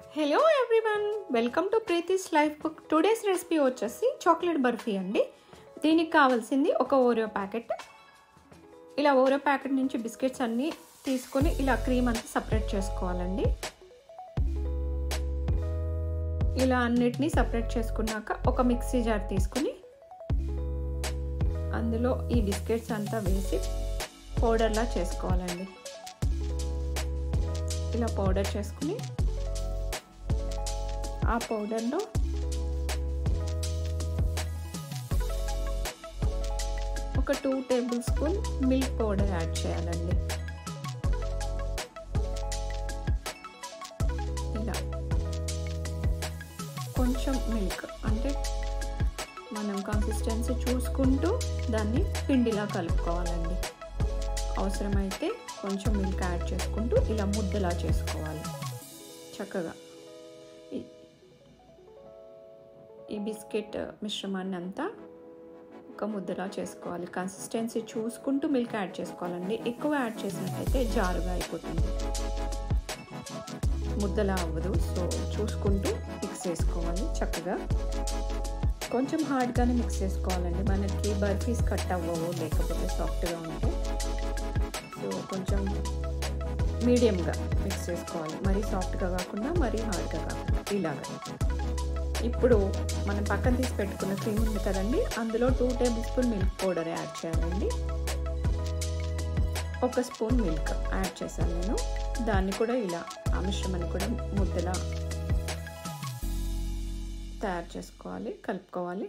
hello everyone welcome to Preethi's life book today's recipe వచ్చేసి chocolate barfi అండి దీనికి కావాల్సింది ఒక ఓరియో ప్యాకెట్ ఇలా ఓరియో ప్యాకెట్ నుంచి బిస్కెట్స్ అన్నీ తీసుకొని ఇలా క్రీమ్ అంతా సపరేట్ చేసుకోవాలండి ఇలా అన్నిటినీ సపరేట్ చేసుకున్నాక ఒక మిక్సీ జార్ తీసుకుని అందులో ఈ బిస్కెట్స్ అంతా వేసి పౌడర్లా చేసుకోవాలండి ఇలా పౌడర్ చేసుకుని ఆ పౌడర్లో ఒక two tablespoon milk powder add చేయాలండి ఇలా కొంచెం మిల్క్ అంటే మనం కన్సిస్టెన్సీ చూసుకుంటూ దాన్ని పిండిలా కలుపుకోవాలండి అవసరమైతే కొంచెం మిల్క్ యాడ్ చేసుకుంటూ ఇలా ముద్దలా చేసుకోవాలి చక్కగా ఈ బిస్కెట్ మిశ్రమాన్ని అంతా ఒక ముద్దలా చేసుకోవాలి కన్సిస్టెన్సీ చూసుకుంటూ మిల్క్ యాడ్ చేసుకోవాలండి ఎక్కువ యాడ్ చేసినట్టయితే జారుగా అయిపోతుంది ముద్దలా అవ్వదు సో చూసుకుంటూ మిక్స్ చేసుకోవాలి చక్కగా కొంచెం హార్డ్గానే మిక్స్ చేసుకోవాలండి మనకి బర్ఫీస్ కట్ అవ్వవు లేకపోతే సాఫ్ట్గా ఉంటే సో కొంచెం మీడియంగా మిక్స్ చేసుకోవాలి మరీ సాఫ్ట్గా కాకుండా మరీ హార్డ్గా కాకుండా ఇలాగా ఇప్పుడు మనం పక్కన తీసి పెట్టుకున్న క్రీమ్ ఉంది కదండి అందులో two tablespoon milk powder add చేయాలండి ఒక స్పూన్ మిల్క్ యాడ్ చేశాను నేను దాన్ని కూడా ఇలా ఆ మిశ్రమాన్ని కూడా ముద్దలా తయారు చేసుకోవాలి కలుపుకోవాలి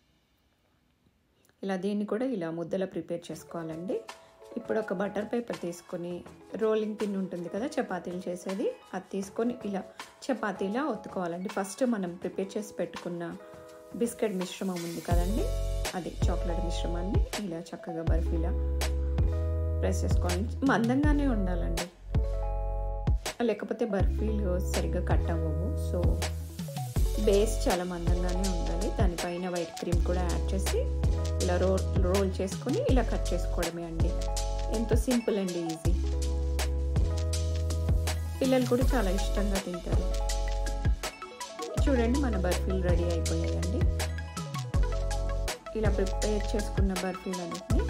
ఇలా దీన్ని కూడా ఇలా ముద్దలా ప్రిపేర్ చేసుకోవాలండి ఇప్పుడు ఒక బటర్ పేపర్ తీసుకొని రోలింగ్ పిన్ ఉంటుంది కదా చపాతీలు చేసేది అది తీసుకొని ఇలా చపాతీలా ఒత్తుకోవాలండి ఫస్ట్ మనం ప్రిపేర్ చేసి పెట్టుకున్న బిస్కెట్ మిశ్రమం ఉంది కదండి అది చాక్లెట్ మిశ్రమాన్ని ఇలా చక్కగా బర్ఫీలా ప్రెస్ చేసుకోవాలి మందంగానే ఉండాలండి లేకపోతే బర్ఫీలు సరిగ్గా కట్ అవ్వవు సో బేస్ చాలా మందంగానే ఉండాలి దానిపైన వైట్ క్రీమ్ కూడా యాడ్ చేసి ఇలా రోల్ రోల్ చేసుకొని ఇలా కట్ చేసుకోవడమే అండి ఎంతో సింపుల్ అండి ఈజీ పిల్లలు కూడా చాలా ఇష్టంగా తింటారు చూడండి మన బర్ఫీలు రెడీ అయిపోయాయండి ఇలా ప్రిపేర్ చేసుకున్న బర్ఫీలు అన్నిటిని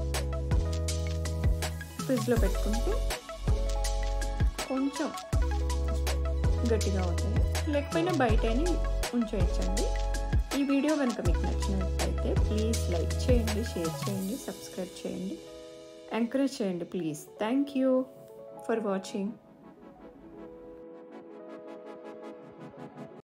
ఫ్రిడ్జ్లో పెట్టుకుంటే కొంచెం గట్టిగా అవుతాయి లేకపోయినా బయటని ఉంచేయచ్చండి ఈ వీడియో కనుక మీకు నచ్చినట్లయితే ప్లీజ్ లైక్ చేయండి షేర్ చేయండి సబ్స్క్రైబ్ చేయండి ఎంకరేజ్ చేయండి please thank you for watching